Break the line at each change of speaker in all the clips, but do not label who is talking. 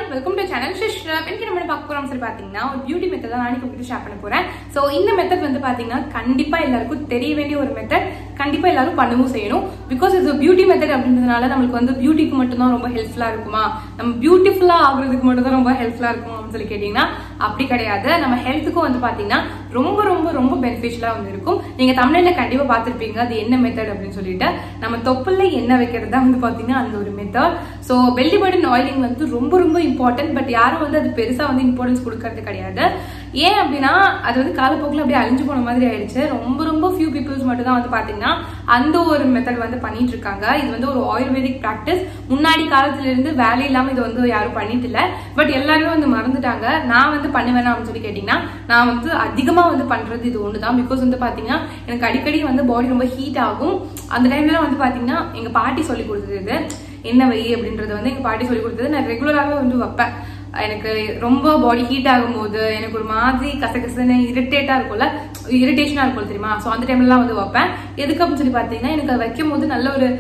Welcome to channel ஷிஷ்ரா இன்னைக்கு நம்ம என்ன பார்க்க போறோம் சொல்லி பாத்தீங்கன்னா ஒரு பியூட்டி மெத்தட் தான் நாளைக்கு உங்ககிட்ட ஷேர் பண்ண போறேன் சோ இந்த மெத்தட் வந்து பாத்தீங்கன்னா கண்டிப்பா எல்லாருக்கும் தெரிய வேண்டிய ஒரு மெத்தட் கண்டிப்பா எல்லாரும் பண்ணவும் செய்யணும் பிகாஸ் இது பியூட்டி மெத்தட் அப்படின்றதுனால நம்மளுக்கு வந்து பியூட்டிக்கு மட்டும் தான் ரொம்ப ஹெல்ப்ஃபுல்லா இருக்குமா நம்ம பியூட்டிஃபுல்லா ஆகுறதுக்கு மட்டும் தான் ரொம்ப ஹெல்ப்ஃபுல்லா இருக்குமா அப்படின்னு சொல்லி கேட்டீங்கன்னா அப்படி கிடையாது நம்ம ஹெல்த்துக்கும் வந்து பாத்தீங்கன்னா ரொம்ப ரொம்ப ரொம்ப பெனிஃபிஷியலா வந்து இருக்கும் நீங்க தமிழ்ல கண்டிப்பா பார்த்திருப்பீங்க அது என்ன மெத்தட் அப்படின்னு சொல்லிட்டு நம்ம தொப்புல எண்ணெய் வைக்கிறது தான் வந்து பாத்தீங்கன்னா அந்த ஒரு method so belly button oiling வந்து ரொம்ப ரொம்ப இம்பார்ட்டன்ட் பட் யாரும் வந்து அது பெருசா வந்து இம்பார்ட்டன்ஸ் கொடுக்கறது கிடையாது ஏன் அப்படின்னா அது வந்து காலப்போக்கில் அப்படியே அழிஞ்சு போன மாதிரி ஆயிடுச்சு ரொம்ப ரொம்ப ஃபியூ பீப்புள்ஸ் மட்டும் தான் வந்து பாத்தீங்கன்னா அந்த ஒரு மெத்தட் வந்து பண்ணிட்டு இருக்காங்க இது வந்து ஒரு ஆயுர்வேதிக் ப்ராக்டிஸ் முன்னாடி காலத்துல இருந்து வேலை இல்லாம இது வந்து யாரும் பண்ணிட்டு இல்ல பட் எல்லாருமே வந்து மறந்துட்டாங்க நான் வந்து பண்ணுவேனா அப்படின்னு சொல்லி கேட்டீங்கன்னா நான் வந்து அதிகமா வந்து பண்றது இது ஒண்ணுதான் பிகாஸ் வந்து பாத்தீங்கன்னா எனக்கு அடிக்கடி வந்து பாடி ரொம்ப ஹீட் ஆகும் அந்த டைம்ல வந்து பாத்தீங்கன்னா எங்க பாட்டி சொல்லி கொடுத்தது இது என்ன வை அப்படின்றது வந்து எங்க பாட்டி சொல்லி கொடுத்தது நான் ரெகுலராகவே வந்து வைப்பேன் எனக்கு ரொம்ப பாடி ஹீட் ஆகும்போது எனக்கு ஒரு மாதிரி கசகசன்னு இரிட்டேட்டா இருக்கும்ல இரிட்டேஷனா இருக்கும் தெரியுமா ஸோ அந்த டைம்லலாம் வந்து வைப்பேன் எதுக்கு அப்படின்னு சொல்லி பார்த்தீங்கன்னா எனக்கு அதை வைக்கும் போது நல்ல ஒரு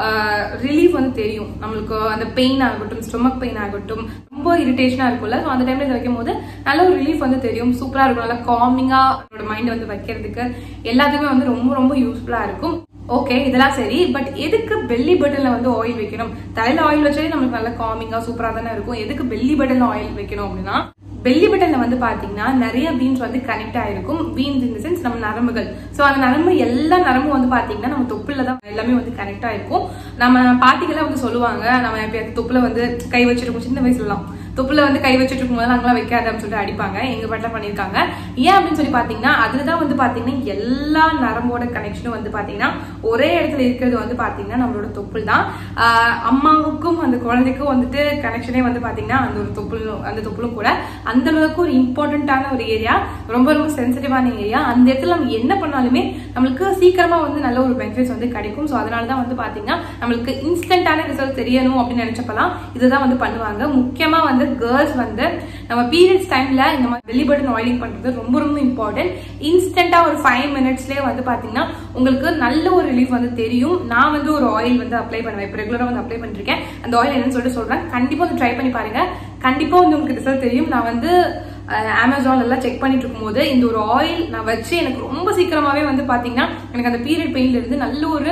ரிலீஃப் வந்து தெரியும் நம்மளுக்கு அந்த பெயின் ஆகட்டும் ஸ்டொமக் பெயின் ஆகட்டும் ரொம்ப இரிட்டேஷனா இருக்கும்ல ஸோ அந்த டைம்ல இதை வைக்கும் போது நல்ல ஒரு ரிலீஃப் வந்து தெரியும் சூப்பரா இருக்கும் நல்லா காமிங்கா என்னோட மைண்ட் வந்து வைக்கிறதுக்கு எல்லாத்துக்குமே வந்து ரொம்ப ரொம்ப யூஸ்ஃபுல்லா இருக்கும் ஓகே இதெல்லாம் சரி பட் எதுக்கு பெல்லி பட்டன்ல வந்து ஆயில் வைக்கணும் தலையில ஆயில் வச்சாலே நமக்கு நல்லா காமிங்கா சூப்பரா தானே இருக்கும் எதுக்கு பெல்லி பட்டன்ல ஆயில் வைக்கணும் அப்படின்னா பெல்லி பட்டன்ல வந்து பாத்தீங்கன்னா நிறைய பீன்ஸ் வந்து கனெக்ட் ஆயிருக்கும் பீன்ஸ் இன் சென்ஸ் நம்ம நரம்புகள் சோ அந்த நரம்பு எல்லா நரம்பும் வந்து பாத்தீங்கன்னா நம்ம தொப்புல தான் எல்லாமே வந்து கனெக்ட் ஆயிருக்கும் நம்ம பாட்டிகள்லாம் வந்து சொல்லுவாங்க நம்ம எப்பயாவது தொப்புல வந்து கை வச்சிருக்கோம் சின்ன வயசுலாம் தொப்புல வந்து கை வச்சுட்டு இருக்கும்போது அங்கெல்லாம் வைக்காத அப்படின்னு சொல்லிட்டு அடிப்பாங்க எங்க பாட்டில பண்ணிருக்காங்க ஏன் அப்படின்னு சொல்லி பாத்தீங்கன்னா அதுதான் வந்து பாத்தீங்கன்னா எல்லா நரம்போட கனெக்ஷனும் வந்து பாத்தீங்கன்னா ஒரே இடத்துல இருக்கிறது வந்து பாத்தீங்கன்னா நம்மளோட தொப்புள் தான் ஆஹ் அம்மாவுக்கும் அந்த குழந்தைக்கும் வந்துட்டு கனெக்ஷனே வந்து பாத்தீங்கன்னா அந்த ஒரு தொப்புள் அந்த தொப்புளும் கூட அந்த அளவுக்கு ஒரு இம்பார்ட்டன்டான ஒரு ஏரியா ரொம்ப ரொம்ப சென்சிட்டிவான ஏரியா அந்த இடத்துல நம்ம என்ன பண்ணாலுமே நம்மளுக்கு சீக்கிரமா வந்து நல்ல ஒரு பெனிஃபிட்ஸ் வந்து கிடைக்கும் ஸோ அதனால தான் வந்து பாத்தீங்கன்னா நம்மளுக்கு இன்ஸ்டன்டான ரிசல்ட் தெரியணும் அப்படின்னு நினைச்சப்பலாம் இதுதான் வந்து பண்ணுவாங்க முக்கியமா வந்து கேர்ள்ஸ் வந்து நம்ம பீரியட்ஸ் டைம்ல இந்த மாதிரி belly button ஆயிலிங் பண்றது ரொம்ப ரொம்ப இம்பார்ட்டன்ட் இன்ஸ்டன்டா ஒரு ஃபைவ் மினிட்ஸ்லயே வந்து பாத்தீங்கன்னா உங்களுக்கு நல்ல ஒரு ரிலீஃப் வந்து தெரியும் நான் வந்து ஒரு ஆயில் வந்து அப்ளை பண்ணுவேன் இப்போ ரெகுலரா வந்து அப்ளை பண்ணிருக்கேன் அந்த ஆயில் என்னன்னு சொல்லிட்டு சொல்றேன் கண்டிப்பா வந்து ட்ரை பண்ணி பாருங்க கண்டிப்பா வந்து உங்களுக்கு ரிசல்ட் தெரியும் நான் வந்து அமேசான் எல்லாம் செக் பண்ணிட்டு இருக்கும்போது இந்த ஒரு ஆயில் நான் வச்சு எனக்கு ரொம்ப சீக்கிரமாவே வந்து பாத்தீங்கன்னா எனக்கு அந்த பீரியட் பெயின்ல இருந்து நல்ல ஒரு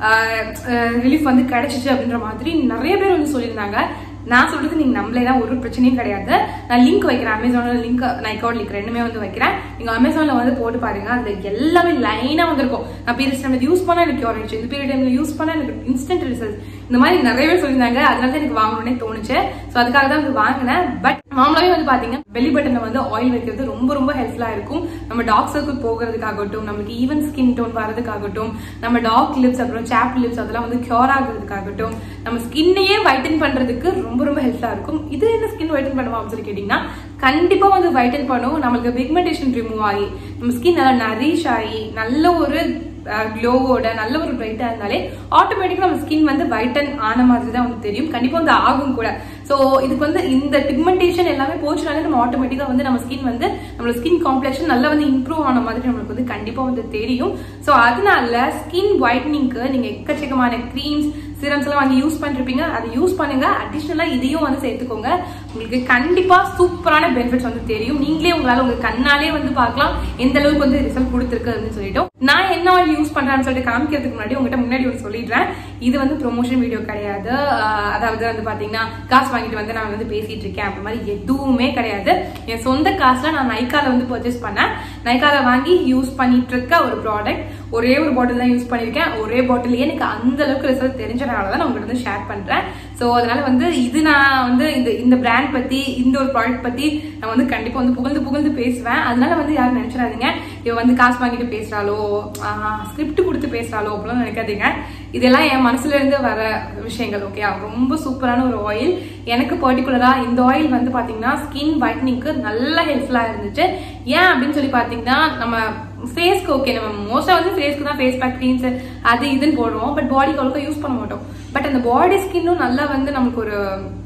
ரிலீஃப் வந்து கிடைச்சிச்சு அப்படின்ற மாதிரி நிறைய பேர் வந்து சொல்லியிருந்தாங்க நான் சொல்றது நீங்க நம்மளே ஒரு பிரச்சனையும் கிடையாது நான் லிங்க் வைக்கிறேன் அமேசான்ல லிங்க் நைக்கவுட் லிங்க் ரெண்டுமே வந்து வைக்கிறேன் நீங்க அமேசான்ல வந்து போட்டு பாருங்க அதுல எல்லாமே லைனா வந்திருக்கும் நான் பீரியட்ஸ் டைம்ல யூஸ் பண்ணா எனக்கு கியூர் ஆயிடுச்சு இந்த பீரியட் டைம்ல யூஸ் பண்ணா எனக்கு இன்ஸ்டன்ட் ரிசல்ட் இந்த மாதிரி நிறைய பேர் சொல்லியிருந்தாங்க அதனால தான் எனக்கு வாங்கணும்னே தோணுச்சு ஸோ அதுக்காக தான் வந்து வாங்கினேன் பட் நார்மலாவே வந்து பாத்தீங்கன்னா பெல்லி பட்டன்ல வந்து ஆயில் வைக்கிறது ரொம்ப ரொம்ப ஹெல்ப்ஃபுல்லா இருக்கும் நம்ம டாக் சர்க்கிள் போகிறதுக்காகட்டும் நமக்கு ஈவன் ஸ்கின் டோன் வரதுக்காகட்டும் நம்ம டாக் லிப்ஸ் அப்புறம் சாப் லிப்ஸ் அதெல்லாம் வந்து கியூர் ஆகுறதுக்காகட்டும் நம்ம ஸ்கின்னையே வைட்டன் பண்றதுக்கு ரொம்ப ரொம்ப ஹெல்ப்ஃபுல்லா இருக்கும் இது என்ன ஸ்கின் வைட்டன் பண்ணுவோம் அப்படின்னு சொல்லி கேட்டீங்கன்னா கண்டிப்பா வந்து வைட்டன் பண்ணும் நம்மளுக்கு பிக்மெண்டேஷன் ரிமூவ் ஆகி நம்ம ஸ்கின் நல்லா நரிஷ் ஆகி நல்ல ஒரு க்ளோவோட நல்ல ஒரு பிரைட்டா இருந்தாலே ஆட்டோமேட்டிக்கா நம்ம ஸ்கின் வந்து வைட்டன் ஆன மாதிரி தான் வந்து தெரியும் கண்டிப்பா வந்து ஆகும் கூட ஸோ இதுக்கு வந்து இந்த பிக்மெண்டேஷன் எல்லாமே போச்சுனாலே நம்ம ஆட்டோமேட்டிக்கா வந்து நம்ம ஸ்கின் வந்து நம்மளோட ஸ்கின் காம்ப்ளெக்ஷன் நல்லா வந்து இம்ப்ரூவ் ஆன மாதிரி நம்மளுக்கு வந்து கண்டிப்பா வந்து தெரியும் ஸோ அதனால ஸ்கின் ஒயிட்னிங்க்கு நீங்க எக்கச்சக்கமான க்ரீம்ஸ் சிரம்ஸ் எல்லாம் வாங்கி யூஸ் பண்ணிருப்பீங்க அதை யூஸ் பண்ணுங்க அடிஷ்னலா இதையும் வந்து சேர்த்துக்கோங்க உங்களுக்கு கண்டிப்பா சூப்பரான பெனிஃபிட்ஸ் வந்து தெரியும் நீங்களே உங்களால உங்க கண்ணாலே வந்து பார்க்கலாம் எந்த அளவுக்கு வந்து ரிசல்ட் கொடுத்துருக்கு அப்படின்னு சொல்லிட்டு நான் என்ன ஆயில் யூஸ் பண்றேன்னு சொல்லிட்டு காமிக்கிறதுக்கு முன்னாடி உங்ககிட்ட முன்னாடி ஒரு சொல்லிடுறேன் இது வந்து ப்ரொமோஷன் வீடியோ கிடையாது ஆஹ் அதாவது வந்து பாத்தீங்கன்னா காசு வாங்கிட்டு வந்து நான் வந்து பேசிட்டு இருக்கேன் அப்படி மாதிரி எதுவுமே கிடையாது என் சொந்த காசுல நான் நைக்கால வந்து பர்ச்சேஸ் பண்ணேன் நைக்கால வாங்கி யூஸ் பண்ணிட்டு இருக்க ஒரு ப்ராடக்ட் ஒரே ஒரு பாட்டில் தான் யூஸ் பண்ணிருக்கேன் ஒரே பாட்டிலே எனக்கு அந்த அளவுக்கு ரிசல்ட் தெரிஞ்சனால தான் நான் உங்ககிட்ட வந்து ஷேர் பண்றேன் ஸோ அதனால வந்து இது நான் வந்து இந்த இந்த பிராண்ட் பத்தி இந்த ஒரு ப்ராடக்ட் பத்தி நான் வந்து கண்டிப்பா வந்து புகழ்ந்து புகழ்ந்து பேசுவேன் அதனால வந்து யாரும் நினைச்சிடாதீங்க இவ வந்து காசு வாங்கிட்டு பேசுறாளோ ஸ்கிரிப்ட் கொடுத்து பேசுறாளோ அப்படிலாம் நினைக்காதீங்க இதெல்லாம் என் மனசுல இருந்து வர விஷயங்கள் ஓகே ரொம்ப சூப்பரான ஒரு ஆயில் எனக்கு பர்டிகுலரா இந்த ஆயில் வந்து பாத்தீங்கன்னா ஸ்கின் ஒயிட்னிங்க்கு நல்ல ஹெல்ப்ஃபுல்லா இருந்துச்சு ஏன் அப்படின்னு சொல்லி பாத்தீங்கன்னா நம்ம ஃபேஸ்க்கு ஓகே நம்ம மோஸ்டா வந்து ஃபேஸ்க்கு தான் ஃபேஸ் பேக் க்ரீம்ஸ் அது இதுன்னு போடுவோம் பட் பாடிக்கு அவ்வளோக்கா யூஸ் பண்ண மாட்டோம் பட் அந்த பாடி ஸ்கின்னும் நல்லா வந்து நமக்கு ஒரு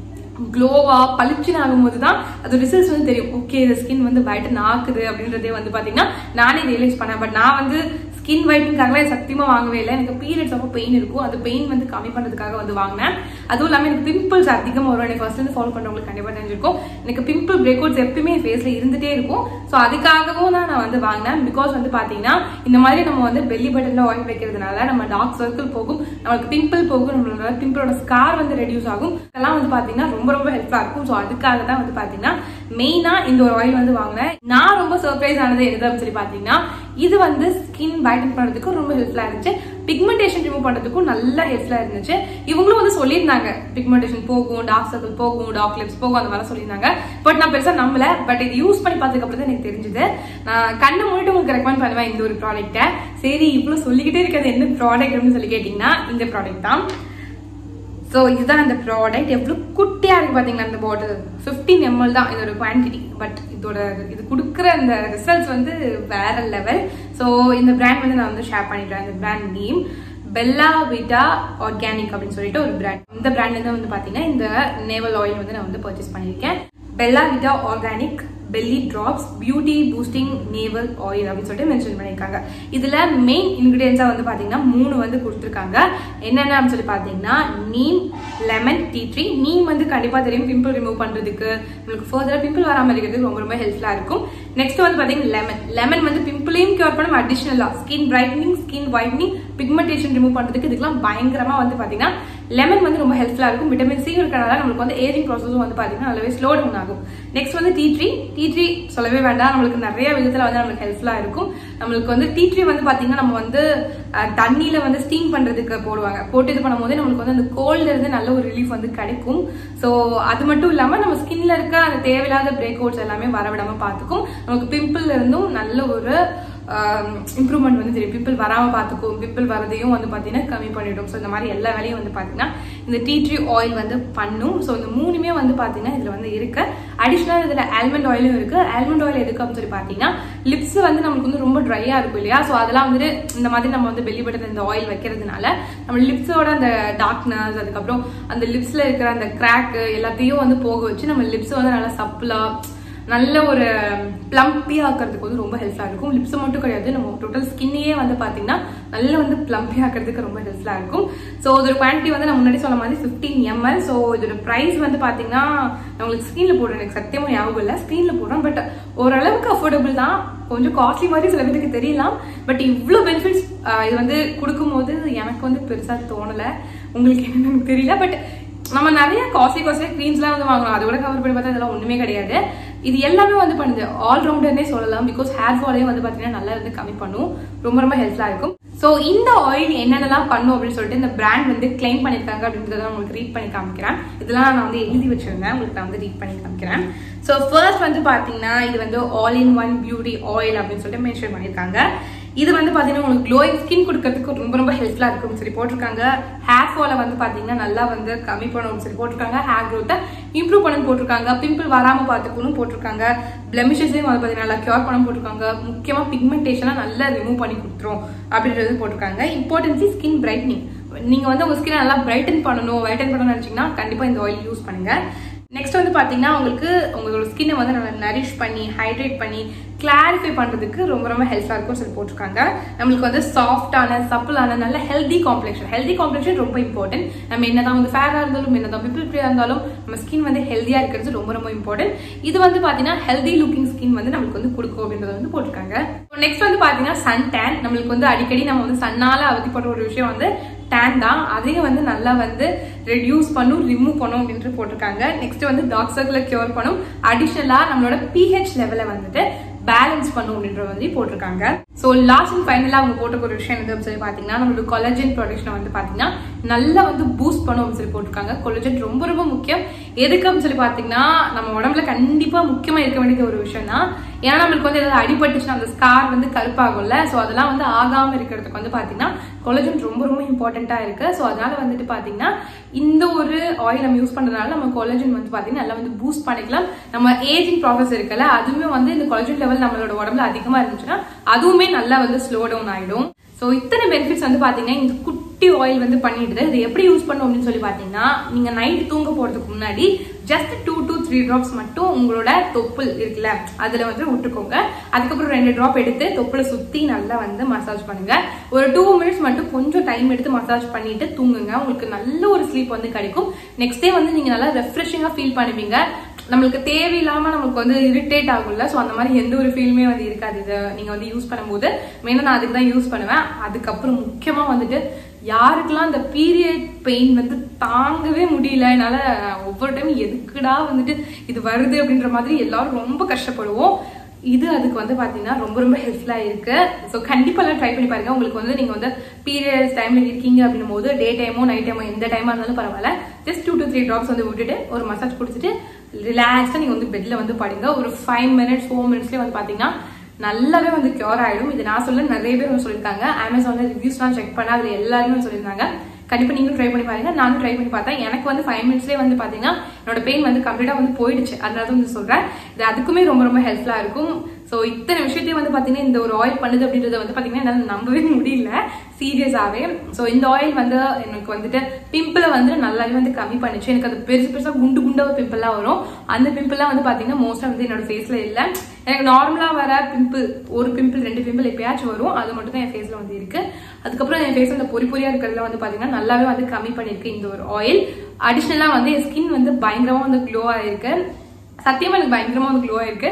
க்ளோவா பளிச்சுன்னு ஆகும்போது தான் அது ரிசல்ட்ஸ் வந்து தெரியும் ஓகே இந்த ஸ்கின் வந்து வைட்டன் ஆக்குது அப்படின்றதே வந்து பாத்தீங்கன்னா நானே ரியலைஸ் பண்ணேன் பட் நான் வந்து ஸ்கின் ஒயிட்டிங்காகலாம் சத்தியமா வாங்கவே இல்லை எனக்கு பீரியட்ஸ் அப்போ பெயின் இருக்கும் அந்த பெயின் வந்து கம்மி பண்றதுக்காக வந்து வாங்கினேன் அதுவும் இல்லாமல் எனக்கு பிம்பிள்ஸ் அதிகமாக வரும் எனக்கு ஃபர்ஸ்ட் இருந்து ஃபாலோ பண்ணுறவங்களுக்கு கண்டிப்பாக தெரிஞ்சிருக்கும் எனக்கு பிம்பிள் பிரேக் அவுட்ஸ் எப்பயுமே ஃபேஸ்ல இருந்துட்டே இருக்கும் ஸோ அதுக்காகவும் தான் நான் வந்து வாங்கினேன் பிகாஸ் வந்து பாத்தீங்கன்னா இந்த மாதிரி நம்ம வந்து பெல்லி பட்டன்ல ஆயில் வைக்கிறதுனால நம்ம டார்க் சர்க்கிள் போகும் நம்மளுக்கு பிம்பிள் போகும் நம்மளோட பிம்பிளோட ஸ்கார் வந்து ரெடியூஸ் ஆகும் இதெல்லாம் வந்து பாத்தீங்கன்னா ரொம்ப ரொம்ப ஹெல்ப்ஃபுல்லா இருக்கும் ஸோ அதுக்காக தான் வந்து பாத்தீங்கன்னா மெயினா இந்த ஒரு ஆயில் வந்து வாங்கினேன் நான் ரொம்ப சர்ப்ரைஸ் ஆனது எது அப்படின்னு சொல்லி பாத்தீங்கன்னா இது வந்து ஸ்கின் பிரைட்டன் பண்றதுக்கு ரொம்ப ஹெல்ப்ஃபுல்லா இருந்துச்சு பிக்மெண்டேஷன் ரிமூவ் பண்றதுக்கும் நல்ல ஹெல்ப்ஃபுல்லா இருந்துச்சு இவங்களும் வந்து சொல்லியிருந்தாங்க பிக்மெண்டேஷன் போகும் டார்க் சர்க்கிள் போகும் டார்க் லிப்ஸ் போகும் அந்த மாதிரி சொல்லியிருந்தாங்க பட் நான் பெருசா நம்பல பட் இது யூஸ் பண்ணி பார்த்ததுக்கு அப்புறம் தான் எனக்கு தெரிஞ்சது நான் கண்ணை மூடிட்டு உங்களுக்கு ரெக்கமெண்ட் பண்ணுவேன் இந்த ஒரு ப்ராடக்ட்டை சரி இவ்வளவு சொல்லிக்கிட்டே இருக்கிறது என்ன ப்ராடக்ட் அப்படின்னு சொல்லி கேட்டீங்கன்னா இந்த ப்ராடக்ட் தான் ஸோ இதுதான் அந்த ப்ராடக்ட் எவ்வளோ குட்டியாக இருக்கு பார்த்தீங்களா அந்த பாட்டில் ஃபிஃப்டீன் எம்எல் தான் இதோட குவான்டிட்டி பட் இதோட இது கொடுக்குற அந்த ரிசல்ட்ஸ் வந்து வேற லெவல் ஸோ இந்த பிராண்ட் வந்து நான் வந்து ஷேர் பண்ணிடுறேன் இந்த brand name Bella Vita organic அப்படின்னு சொல்லிட்டு ஒரு பிராண்ட் இந்த பிராண்ட் வந்து வந்து பார்த்தீங்கன்னா இந்த நேவல் ஆயில் வந்து நான் வந்து பர்ச்சேஸ் பண்ணியிருக்கேன் Bella Vita organic belly drops beauty boosting navel oil அப்படின்னு சொல்லிட்டு மென்ஷன் பண்ணியிருக்காங்க இதுல மெயின் இன்கிரீடியன்ஸா வந்து பாத்தீங்கன்னா மூணு வந்து கொடுத்துருக்காங்க என்னென்ன அப்படின்னு சொல்லி பாத்தீங்கன்னா neem lemon tea tree neem வந்து கண்டிப்பா தெரியும் பிம்பிள் ரிமூவ் பண்றதுக்கு உங்களுக்கு ஃபர்தரா பிம்பிள் வராம இருக்கிறதுக்கு ரொம்ப ரொம்ப ஹெல்ப்ஃபுல்லா இருக்கும் நெக்ஸ்ட் வந்து பாத்தீங்கன்னா லெமன் லெமன் வந்து பிம்பிளையும் கியூர் பண்ணும் அடிஷனலா skin brightening skin whitening pigmentation remove பண்றதுக்கு இதுக்கெல்லாம் பயங்கரமா வந்து பாத்தீங்கன்னா லெமன் வந்து ரொம்ப ஹெல்ப்ஃபுல்லா இருக்கும் விட்டமின் சி இருக்கிறனால நம்மளுக்கு வந்து ஏஜிங் ப்ராசஸும் வந்து பாத்தீங்கன்னா நல்லாவே ஸ்லோ டவுன் ஆகும் நெக்ஸ்ட் வந்து டீ ட்ரீ டீ ட்ரீ சொல்லவே வேண்டாம் நம்மளுக்கு நிறைய விதத்துல வந்து நம்மளுக்கு ஹெல்ப்ஃபுல்லா இருக்கும் நம்மளுக்கு வந்து டீ ட்ரீ வந்து பாத்தீங்கன்னா நம்ம வந்து அஹ், தண்ணியில வந்து ஸ்டீம் பண்றதுக்கு போடுவாங்க போட்டு இது பண்ணும்போது நம்மளுக்கு வந்து அந்த கோல்ட்ல இருந்து நல்ல ஒரு ரிலீஃப் வந்து கிடைக்கும் ஸோ அது மட்டும் இல்லாம நம்ம ஸ்கின்ல இருக்க அந்த தேவையில்லாத பிரேக் அவுட்ஸ் எல்லாமே வரவிடாம பார்த்துக்கும் நமக்கு பிம்பிள்ல இருந்தும் நல்ல ஒரு இம்ப்ரூவ்மெண்ட் வந்து தெரியும் பிம்பிள் வராம பார்த்துக்கும் பிம்பிள் வரதையும் வந்து பார்த்தீங்கன்னா கம்மி பண்ணிடும் ஸோ இந்த மாதிரி எல்லா வேலையும் வந்து பார்த்தீங்கன்னா இந்த டீ ட்ரீ ஆயில் வந்து பண்ணும் ஸோ இந்த மூணுமே வந்து பார்த்தீங்கன்னா இதில் வந்து இருக்கு அடிஷ்னல் இதில் ஆல்மண்ட் ஆயிலும் இருக்கு ஆல்மண்ட் ஆயில் எதுக்கு அப்படின்னு சொல்லி பார்த்தீங்கன்னா லிப்ஸ் வந்து நமக்கு வந்து ரொம்ப ட்ரையாக இருக்கும் இல்லையா ஸோ அதெல்லாம் வந்துட்டு இந்த மாதிரி நம்ம வந்து வெளிப்பட்ட இந்த ஆயில் வைக்கிறதுனால நம்ம லிப்ஸோட அந்த டார்க்னஸ் அதுக்கப்புறம் அந்த லிப்ஸ்ல இருக்கிற அந்த கிராக் எல்லாத்தையும் வந்து போக வச்சு நம்ம லிப்ஸ் வந்து நல்லா சப்பிளா நல்ல ஒரு பிளம்பி ஆக்கிறதுக்கு வந்து ரொம்ப ஹெல்ப்ஃபுல்லாக இருக்கும் லிப்ஸ் மட்டும் கிடையாது நம்ம டோட்டல் ஸ்கின்னையே வந்து பார்த்தீங்கன்னா நல்லா வந்து பிளம்பி ஆக்கிறதுக்கு ரொம்ப ஹெல்ப்ஃபுல்லாக இருக்கும் ஸோ இதோட குவான்டிட்டி வந்து நான் முன்னாடி சொன்ன மாதிரி ஃபிஃப்டீன் எம்எல் ஸோ இதோட ப்ரைஸ் வந்து பார்த்தீங்கன்னா நான் உங்களுக்கு ஸ்க்ரீனில் போடுறேன் எனக்கு சத்தியமாக ஞாபகம் இல்லை ஸ்க்ரீனில் போடுறேன் பட் ஓரளவுக்கு அஃபோர்டபுள் தான் கொஞ்சம் காஸ்ட்லி மாதிரி சில பேருக்கு தெரியலாம் பட் இவ்வளோ பெனிஃபிட்ஸ் இது வந்து கொடுக்கும்போது எனக்கு வந்து பெருசாக தோணலை உங்களுக்கு என்னன்னு எனக்கு தெரியல பட் நம்ம நிறைய காஸ்ட்லி காஸ்ட்லி க்ரீம்ஸ்லாம் வந்து வாங்கணும் அதோட கவர் பண்ணி பார்த்தா இதெல்லாம் ஒன்றுமே கிடையாது இது எல்லாமே வந்து பண்ணுது ஆல்ரவுண்டர்னே சொல்லலாம் பிகாஸ் ஹேர் ஃபாலையும் வந்து பார்த்தீங்கன்னா நல்லா வந்து கம்மி பண்ணும் ரொம்ப ரொம்ப ஹெல்ப்ஃபுல்லாக இருக்கும் ஸோ இந்த ஆயில் என்னென்னலாம் பண்ணும் அப்படின்னு சொல்லிட்டு இந்த பிராண்ட் வந்து கிளைம் பண்ணியிருக்காங்க அப்படின்றத நான் உங்களுக்கு ரீட் பண்ணி காமிக்கிறேன் இதெல்லாம் நான் வந்து எழுதி வச்சிருந்தேன் உங்களுக்கு நான் வந்து ரீட் பண்ணி காமிக்கிறேன் ஸோ ஃபர்ஸ்ட் வந்து பார்த்தீங்கன்னா இது வந்து all in one beauty oil அப்படின்னு சொல்லிட்டு மென்ஷன் பண்ணியிருக்காங்க இது வந்து பார்த்தீங்கன்னா உங்களுக்கு க்ளோயிங் ஸ்கின் கொடுக்கறதுக்கு ரொம்ப ரொம்ப ஹெல்ப்ஃபுல்லாக இருக்கும்னு சொல்லி போட்டிருக்காங்க ஹேர் ஃபாலை வந்து பார்த்தீங்கன்னா நல்லா வந்து கம்மி பண்ணணும்னு சொல்லி போட்டிருக்காங்க ஹேர் க்ரோத்தை இம்ப்ரூவ் பண்ணணும் போட்டிருக்காங்க பிம்பிள் வராமல் பார்த்துக்கணும் போட்டிருக்காங்க பிளமிஷஸையும் வந்து பார்த்தீங்கன்னா நல்லா கியூர் பண்ண போட்டிருக்காங்க முக்கியமாக பிக்மெண்டேஷனாக நல்லா ரிமூவ் பண்ணி கொடுத்துரும் அப்படின்றது போட்டிருக்காங்க இம்பார்ட்டன்சி ஸ்கின் பிரைட்னிங் நீங்க வந்து உங்க ஸ்கின் நல்லா பிரைட்டன் பண்ணணும் வைட்டன் பண்ணணும்னு நினைச்சீங்கன்னா கண்டிப்பா இந்த ஆயில் யூஸ் பண்ணுங்க நெக்ஸ்ட் வந்து பாத்தீங்கன்னா உங்களுக்கு உங்களோட ஸ்கின்னை வந்து நல்லா நரிஷ் பண்ணி ஹைட்ரேட் பண்ணி கிளாரிஃபை பண்றதுக்கு ரொம்ப ரொம்ப ஹெல்ப்ஃபுல்லா இருக்கும் சொல்லி போட்டிருக்காங்க நம்மளுக்கு வந்து சாஃப்டான சப்பிளான நல்ல ஹெல்தி காம்ப்ளெக்ஷன் ஹெல்தி காம்ப்ளெக்ஷன் ரொம்ப இம்பார்ட்டன்ட் நம்ம என்னதான் வந்து ஃபேரா இருந்தாலும் என்னதான் பிம்பிள் ஃப்ரீயா இருந்தாலும் நம்ம ஸ்கின் வந்து ஹெல்தியா இருக்கிறது ரொம்ப ரொம்ப இம்பார்ட்டன்ட் இது வந்து பாத்தீங்கன்னா ஹெல்தி லுக்கிங் ஸ்கின் வந்து நம்மளுக்கு வந்து கொடுக்கும் அப்படின்றத வந்து போட்டிருக்காங்க நெக்ஸ்ட் வந்து பாத்தீங்கன்னா சன் டேன் நம்மளுக்கு வந்து அடிக்கடி நம்ம வந்து சன்னால அவதிப்படுற ஒரு விஷயம் வந்து டேன் தான் அதையும் வந்து நல்லா வந்து ரெடியூஸ் பண்ணும் ரிமூவ் பண்ணும் அப்படின்ட்டு போட்டிருக்காங்க நெக்ஸ்ட் வந்து டார்க் சர்க்கிளை கியூர் பண்ணும் அடிஷனலா நம்மளோட பிஹெச் லெவலை வந்துட்டு பேலன்ஸ் பண்ணும் அப்படின்ற வந்து போட்டிருக்காங்க ஸோ லாஸ்ட் அண்ட் ஃபைனலாக அவங்க போட்டிருக்க ஒரு விஷயம் எது சொல்லி பார்த்தீங்கன்னா நம்மளோட கொலஜன் ப்ரொடக்ஷனை வந்து பார்த்தீங்கன்னா நல்லா வந்து பூஸ்ட் பண்ணும் அப்படின்னு சொல்லி போட்டிருக்காங்க கொலஜன் ரொம்ப ரொம்ப முக்கியம் எதுக்கு அப்படின்னு சொல்லி பார்த்தீங்கன்னா நம்ம உடம்புல கண்டிப்பாக முக்கியமாக இருக்க வேண்டிய ஒரு விஷயம் தான் ஏன்னா நம்மளுக்கு வந்து ஏதாவது அடிபட்டுச்சுன்னா அந்த ஸ்கார் வந்து கருப்பாகும்ல ஸோ அதெல்லாம் வந்து ஆகாமல் இருக்கிறதுக்கு வந்து பார்த்தீங்கன்னா கொலஜன் ரொம்ப ரொம்ப இம்பார்ட்டண்ட்டாக இருக்கு ஸோ அதனால வந்துட்டு பார்த்தீங்கன்னா இந்த ஒரு ஆயில் நம்ம யூஸ் பண்ணுறதுனால நம்ம கொலஜன் வந்து பார்த்தீங்கன்னா நல்லா வந்து பூஸ்ட் பண்ணிக்கலாம் நம்ம ஏஜிங் ப்ராசஸ் இருக்குல்ல அதுவுமே வந்து இந்த கொலஜன் லெவல் நம்மளோட உடம்புல அதிகமாக இருந்துச்சுன்னா அதுவுமே நல்லா வந்து ஸ்லோ டவுன் ஆகிடும் ஸோ இத்தனை பெனிஃபிட்ஸ் வந்து பார்த்தீங்கன்னா இந்த குட்டி ஆயில் வந்து பண்ணிடுது இது எப்படி யூஸ் பண்ணும் அப்படின்னு சொல்லி பார்த்தீங்கன்னா நீங்கள் நைட் தூங்க போகிறதுக்கு முன்னாடி just two to three three drops மட்டும் உங்களோட தொப்புள் இருக்குல்ல அதுல வந்து விட்டுக்கோங்க அதுக்கப்புறம் ரெண்டு ட்ராப் எடுத்து தொப்புல சுத்தி நல்லா வந்து மசாஜ் பண்ணுங்க ஒரு டூ மினிட்ஸ் மட்டும் கொஞ்சம் டைம் எடுத்து மசாஜ் பண்ணிட்டு தூங்குங்க உங்களுக்கு நல்ல ஒரு ஸ்லீப் வந்து கிடைக்கும் நெக்ஸ்ட் டே வந்து நீங்க நல்லா ரெஃப்ரெஷிங்கா ஃபீல் பண்ணுவீங்க நம்மளுக்கு தேவையில்லாம நமக்கு வந்து இரிட்டேட் ஆகும்ல ஸோ அந்த மாதிரி எந்த ஒரு ஃபீலுமே வந்து இருக்காது இதை நீங்க வந்து யூஸ் பண்ணும்போது மெயினாக நான் அதுக்கு தான் யூஸ் பண்ணுவேன் அதுக்கப்புறம் முக்கியமா வந்துட்டு யாருக்கெல்லாம் இந்த பீரியட் பெயின் வந்து தாங்கவே முடியல என்னால ஒவ்வொரு டைம் எதுக்குடா வந்துட்டு இது வருது அப்படின்ற மாதிரி எல்லாரும் ரொம்ப கஷ்டப்படுவோம் இது அதுக்கு வந்து பாத்தீங்கன்னா ரொம்ப ரொம்ப ஹெல்ப்ஃபுல்லா இருக்கு ஸோ கண்டிப்பா எல்லாம் ட்ரை பண்ணி பாருங்க உங்களுக்கு வந்து நீங்க வந்து பீரியட்ஸ் டைம்ல இருக்கீங்க அப்படின்னும் போது டே டைமோ நைட் டைமோ எந்த டைமா இருந்தாலும் பரவாயில்ல just two to three drops வந்து விட்டுட்டு ஒரு மசாஜ் கொடுத்துட்டு ரிலாக்ஸா நீங்க வந்து பெட்ல வந்து படுங்க ஒரு ஃபைவ் மினிட்ஸ் ஃபோர் மினிட்ஸ்லயே வந்து பாத்தீங்கன்னா நல்லாவே வந்து கியூர் ஆயிடும் இது நான் சொல்ல நிறைய பேர் வந்து சொல்லியிருக்காங்க அமேசான்ல ரிவ்யூஸ்லாம் செக் பண்ண அதுல எல்லாருமே வந்து சொல்லியிருந்தாங்க கண்டிப்பா நீங்களும் ட்ரை பண்ணி பாருங்க நானும் ட்ரை பண்ணி பார்த்தேன் எனக்கு வந்து ஃபைவ் மினிட்ஸ்லேயே வந்து பாத்தீங்கன்னா என்னோட பெயின் வந்து கம்ப்ளீட்டா வந்து போயிடுச்சு அதனால தான் வந்து சொல்றேன் இது அதுக்குமே ரொம்ப ரொம்ப ஹெல்ப்ஃபுல்லா இருக்கும் ஸோ இத்தனை விஷயத்தையும் வந்து பாத்தீங்கன்னா இந்த ஒரு ஆயில் பண்ணுது அப்படின்றத வந்து பாத்தீங்கன்னா என்னால நம்பவே முடியல சீரியஸாவே ஸோ இந்த ஆயில் வந்து எனக்கு வந்துட்டு பிம்பிளை வந்து நல்லாவே வந்து கம்மி பண்ணுச்சு எனக்கு அது பெருசு பெருசா குண்டு குண்டா பிம்பிள்லாம் வரும் அந்த பிம்பிள்லாம் வந்து பாத்தீங்கன்னா மோஸ்டா வந்து என்னோட ஃபேஸ்ல இல்ல எனக்கு நார்மலா வர பிம்பிள் ஒரு பிம்பிள் ரெண்டு பிம்பிள் எப்பயாச்சும் வரும் அது மட்டும் தான் என் ஃபேஸ்ல வந்து இருக்கு அதுக்கப்புறம் என் ஃபேஸ் அந்த பொறி பொறியா இருக்கிறதுல வந்து பாத்தீங்கன்னா நல்லாவே வந்து கம்மி பண்ணிருக்கு இந்த ஒரு ஆயில் அடிஷ்னலா வந்து என் ஸ்கின் வந்து பயங்கரமா வந்து க்ளோ ஆயிருக்கு சத்தியமா எனக்கு பயங்கரமா வந்து க்ளோ ஆயிருக்கு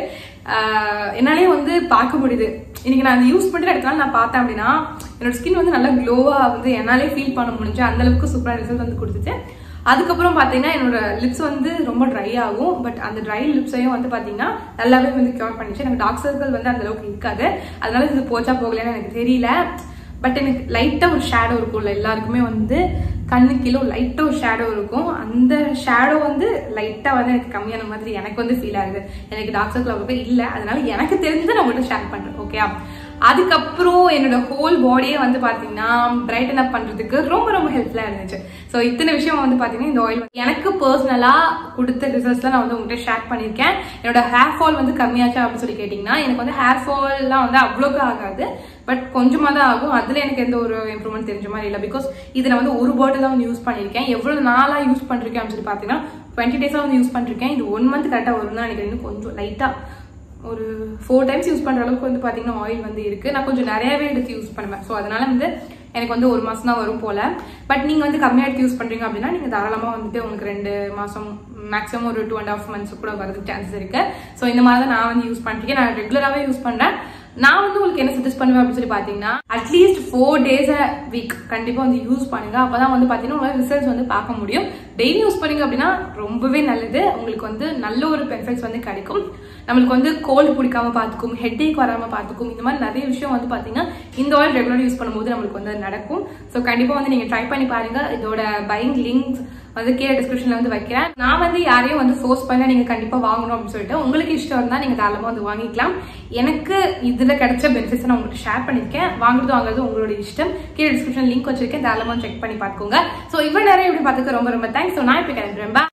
ஆஹ் என்னாலே வந்து பார்க்க முடியுது இன்னைக்கு நான் யூஸ் பண்ணிட்டு அடுத்த நாள் நான் பார்த்தேன் அப்படின்னா என்னோட ஸ்கின் வந்து நல்லா க்ளோவா வந்து என்னாலே ஃபீல் பண்ண முடிஞ்சு அந்த அளவுக்கு சூப்பரான ரிசல்ட் வந்து கொடுத்துச்சு அதுக்கப்புறம் பார்த்தீங்கன்னா என்னோட லிப்ஸ் வந்து ரொம்ப ட்ரை ஆகும் பட் அந்த ட்ரை லிப்ஸையும் வந்து பார்த்தீங்கன்னா நல்லாவே வந்து கியூர் பண்ணிச்சு எனக்கு டார்க் சர்க்கிள் வந்து அந்த அளவுக்கு இருக்காது அதனால இது போச்சா போகலன்னு எனக்கு தெரியல பட் எனக்கு லைட்டாக ஒரு ஷேடோ இருக்கும்ல எல்லாருக்குமே வந்து கண்ணு கீழே லைட்டாக ஒரு ஷேடோ இருக்கும் அந்த ஷேடோ வந்து லைட்டாக வந்து எனக்கு கம்மியான மாதிரி எனக்கு வந்து ஃபீல் ஆகுது எனக்கு டார்க் சர்க்கிள் அவ்வளோக்கா இல்லை அதனால எனக்கு தெரிஞ்சதை நான் உங்கள்கிட்ட ஷேர் பண்ணுறேன் ஓகே அதுக்கப்புறம் என்னோட ஹோல் பாடியே வந்து பார்த்தீங்கன்னா பிரைட்டன் அப் பண்ணுறதுக்கு ரொம்ப ரொம்ப ஹெல்ப்ஃபுல்லாக இருந்துச்சு ஸோ இத்தனை விஷயம் வந்து பார்த்தீங்கன்னா இந்த ஆயில் எனக்கு பர்சனலாக கொடுத்த ரிசல்ட்ஸ்லாம் நான் வந்து உங்கள்கிட்ட ஷேர் பண்ணியிருக்கேன் என்னோட ஹேர் ஃபால் வந்து கம்மியாச்சா அப்படின்னு சொல்லி கேட்டிங்கன்னா எனக்கு வந்து ஹேர் ஃபால்லாம் வந்து அவ்வளோக்கு ஆகாது பட் கொஞ்சமாக தான் ஆகும் அதில் எனக்கு எந்த ஒரு இம்ப்ரூவ்மெண்ட் தெரிஞ்ச மாதிரி இல்லை பிகாஸ் இதை நான் வந்து ஒரு பாட்டில் தான் வந்து யூஸ் பண்ணியிருக்கேன் எவ்வளோ நாளாக யூஸ் பண்ணிருக்கேன் அப்படின்னு சொல்லி பார்த்தீங்கன்னா டுவெண்ட்டி டேஸாக வந்து யூஸ் பண்ணிருக்கேன் இது ஒன் மந்த் கரெக்டாக வரும் தான் நினைக்கிறேன் இன்னும் கொஞ்சம் லைட்டாக ஒரு ஃபோர் டைம்ஸ் யூஸ் பண்ற அளவுக்கு வந்து பாத்தீங்கன்னா ஆயில் வந்து இருக்கு நான் கொஞ்சம் நிறையவே எடுத்து யூஸ் பண்ணுவேன் ஸோ அதனால வந்து எனக்கு வந்து ஒரு மாசம் தான் வரும் போல பட் நீங்க வந்து கம்மியா எடுத்து யூஸ் பண்றீங்க அப்படின்னா நீங்க தாராளமா வந்துட்டு உங்களுக்கு ரெண்டு மாசம் மேக்ஸிமம் ஒரு டூ அண்ட் ஹாஃப் மந்த்ஸ் கூட வரதுக்கு சான்சஸ் இருக்கு ஸோ இந்த மாதிரி தான் நான் வந்து யூஸ் பண்ணிருக்கேன் நான் ரெகுலராகவே யூஸ் பண்றேன் நான் வந்து உங்களுக்கு என்ன சஜஸ்ட் பண்ணுவேன் அப்படின்னு சொல்லி பாத்தீங்கன்னா அட்லீஸ்ட் ஃபோர் டேஸ் வீக் கண்டிப்பா வந்து யூஸ் பண்ணுங்க அப்பதான் வந்து பாத்தீங்கன்னா உங்களால ரிசல்ட்ஸ் வந்து பார்க்க முடியும் டெய்லி யூஸ் பண்ணீங்க அப்படின்னா ரொம்பவே நல்லது உங்களுக்கு வந்து நல்ல ஒரு பெனிஃபிட்ஸ் வந்து கிடைக்கும் நம்மளுக்கு வந்து கோல்டு பிடிக்காம பார்த்துக்கும் ஹெட் ஏக் வராம பார்த்துக்கும் இந்த மாதிரி நிறைய விஷயம் வந்து பாத்தீங்கன்னா இந்த ஆயில் ரெகுலர் யூஸ் பண்ணும்போது நம்மளுக்கு வந்து அது நடக்கும் ஸோ கண்டிப்பா வந்து நீங்க ட்ரை பண்ணி பாருங்க இதோட பையிங் லிங்க்ஸ் வந்து கீழே டிஸ்கிரிப்ஷன்ல வந்து வைக்கிறேன் நான் வந்து யாரையும் வந்து ஃபோர்ஸ் பண்ண நீங்க கண்டிப்பா வாங்கணும் அப்படின்னு சொல்லிட்டு உங்களுக்கு இஷ்டம் இருந்தா நீங்க தாராளமா வந்து வாங்கிக்கலாம் எனக்கு இதுல கிடைச்ச பெனிஃபிட்ஸ் நான் உங்களுக்கு ஷேர் பண்ணிருக்கேன் வாங்குறது வாங்குறது உங்களோட இஷ்டம் கீழே டிஸ்கிரிப்ஷன் லிங்க் வச்சிருக்கேன் தாராளமா செக் பண்ணி பார்த்துக்கோங்க ஸோ இவ்வளவு நேரம் இப்படி பார்த்துக்க ரொம்ப ரொம்ப தேங்க்ஸ் ஸோ நான் இப்போ கிளம்புறேன் Bye.